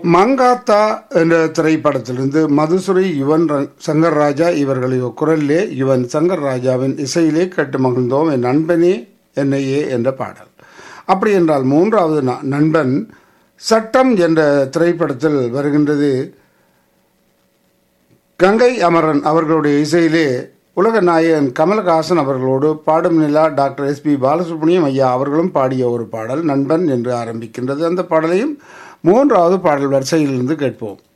மங்காத்தா என்ற திரைப்படத்திலிருந்து மதுசுரி யுவன் ர- சங்கர் ராஜா இவர்களுடைய குரலிலே யுவன் சங்கர் ராஜாவின் இசையிலே கேட்டு மகிழ்ந்தோம் என் நண்பனே என்னையே என்ற பாடல் அப்படி என்றால் மூன்றாவது ந- நண்பன் சட்டம் என்ற திரைப்படத்தில் வருகின்றது கங்கை அமரன் அவர்களுடைய இசையிலே உலக நாயகன் கமலஹாசன் அவர்களோடு பாடும் நிலா டாக்டர் எஸ் பி பாலசுப்ரமணியம் ஐயா அவர்களும் பாடிய ஒரு பாடல் நண்பன் என்று ஆரம்பிக்கின்றது அந்த பாடலையும் மூன்றாவது பாடல் வரிசையிலிருந்து கேட்போம்